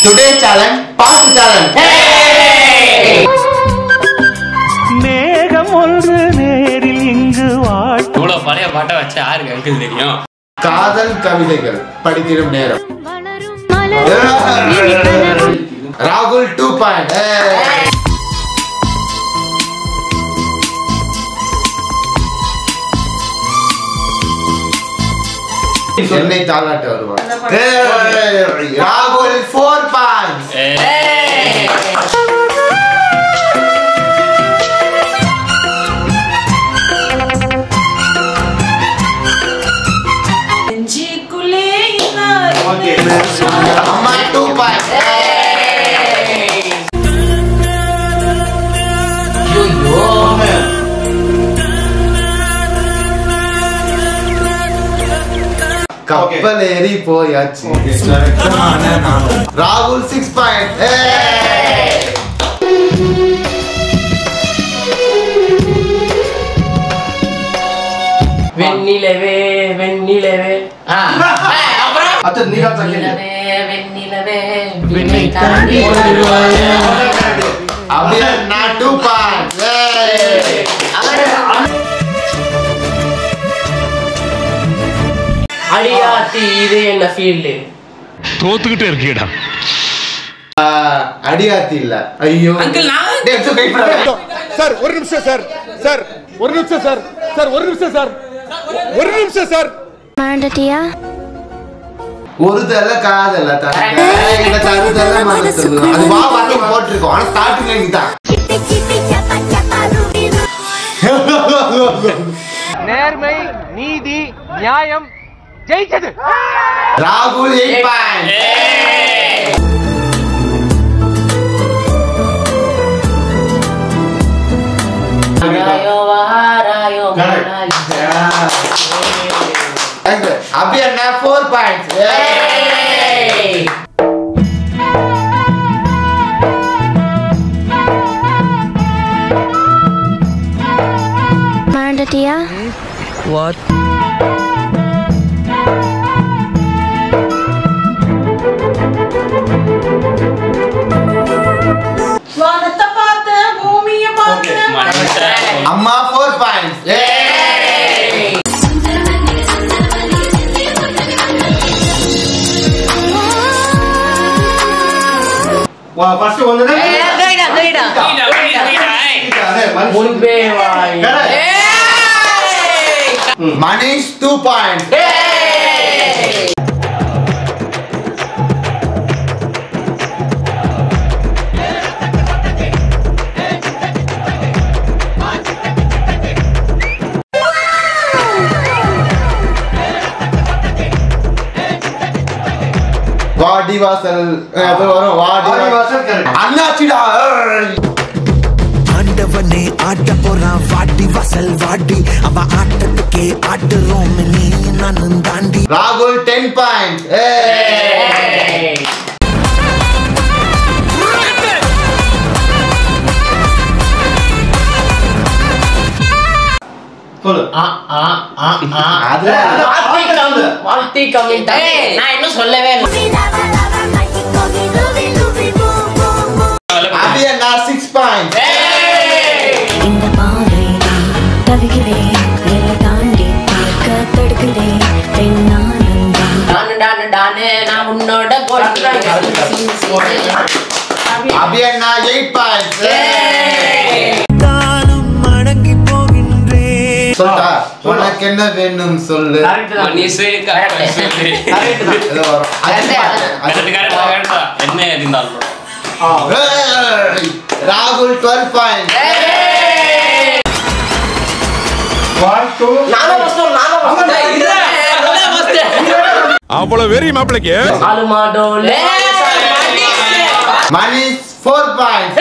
Today challenge பாட்டு challenge மேகம் ஒன்று நேரில் இங்கு வாழ் இவ்வளவு பழைய பாட்டை வச்சு யாருக்கு அங்கிள் தெரியும் காதல் கவிதைகள் படித்திடும் நேரம் வளரும் மலரும் இனி கலரும் ராகுல் டூ பாயிண்ட் சென்னை தாலாட்டு வருவார் ஏய், ராகுல் ஃபோர் பாயிண்ட் நெஞ்சுக்குள்ளே இன்னார் அம்மா டூ பாயிண்ட் கப்பல் ஏறி போயாச்சு ராகுல் சிக்ஸ் பாயிண்ட் வெண்ணிலவே வெண்ணிலவே ஆ. அப்புறம் அச்சா நீ தான் second. வெண்ணிலவே வெண்ணிலவே விண்ணை தாண்டி அப்படியே நான் டூ பாயிண்ட் அடியாத்தி இது என்ன ஃபீல்டு தோத்துக்கிட்டே இருக்கீடா அடியாத்தி இல்ல ஐயோ அங்கிள் நான் டேய், அச்சோ, wait பண்ணு. சார் ஒரு நிமிஷம் சார் சார் ஒரு நிமிஷம் சார் சார் ஒரு நிமிஷம் சார் ஒரு நிமிஷம் சார் மறந்துட்டியா ஒரு தலை காதல தங்க இந்த தருதல மனசு அது வா வந்து போட்டிருக்கோம் ஆனா ஸ்டார்டிங்ல நீதான் நேர்மை நீதி நியாயம் ஜெயிச்சது ராகுல் எயிட் பாயிண்ட் ராயோ வாராயோ அப்படியே என்ன ஃபோர் பாயிண்ட்ஸ் மறந்துட்டியா வானத்தை பார்த்த பூமிய பார்த்த அம்மா ஃபோர் பாயிண்ட்ஸ் ஃபர்ஸ்ட் ஒன்னு முன்பே வாய் மணிஷ் டூ பாயிண்ட்ஸ் வாடி வாசல் அது வரும் வாடி வாசல் அண்ணாச்சிடா ஏய். ஆண்டவனே ஆட்ட போறான் வாடி வாசல் வாடி அவ ஆட்டத்துக்கே ஆட்டுறோம் நீ நானும் தாண்டி ராகுல் டென் பாயிண்ட் ஆ ஆ ஆ ஆ அதுல வாழ்த்தி கம் வாழ்த்தி கம்மிட்டா நான் இன்னும் சொல்லவே இல்லை அப்படியே நான் சிக்ஸ் பாயிண்ட் இந்த பாதை தவிக்கிறேன் எல்லை தாண்டி பார்க்க தடுக்கிறேன் பெண்ணானந்தான் டானு டானு டானு நான் உன்னோட அப்படியே நான் எயிட் பாயிண்ட் தானும் அடங்கி போகின்றேன் சொல்லிட்டா உனக்கு என்ன வேணும் சொல்லு மனுஷனுக்கு ஏதோ வரும் அஞ்சு பாட்டு. என்ன இருந்தாலும் ஏய், ராகுல் டுவெல் பாயிண்ட் நானும் ஃபர்ஸ்ட் நானும் ஃபர்ஸ்ட் இல்ல நான் ஃபர்ஸ்ட் அவ்வளவு வெறி மாப்பிளைக்கு அலுமாடோலே மணிஷ் ஃபோர் பாயிண்ட்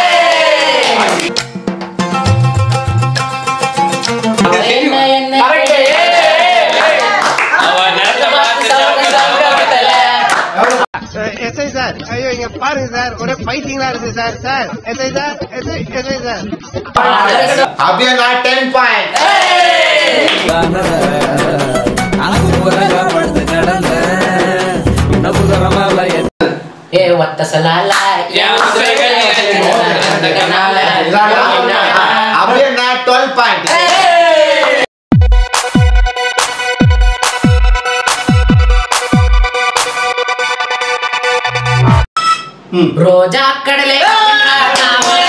என்ன என்ன அவன் நேரத்தை பார்த்து சாப்பிட்டு எஸ்ஐ சார் ஐயோ இங்க பாருங்க சார் ஒரே ஃபைட்டிங்கா இருக்கு sir sir SI sir SI SI sir அப்படியே நான் டென் பாயிண்ட் ஏ ஒத்த சலால ஏன் உசுரை அப்படியே நான் டுவெல் பாயிண்ட் ரோஜா கடலே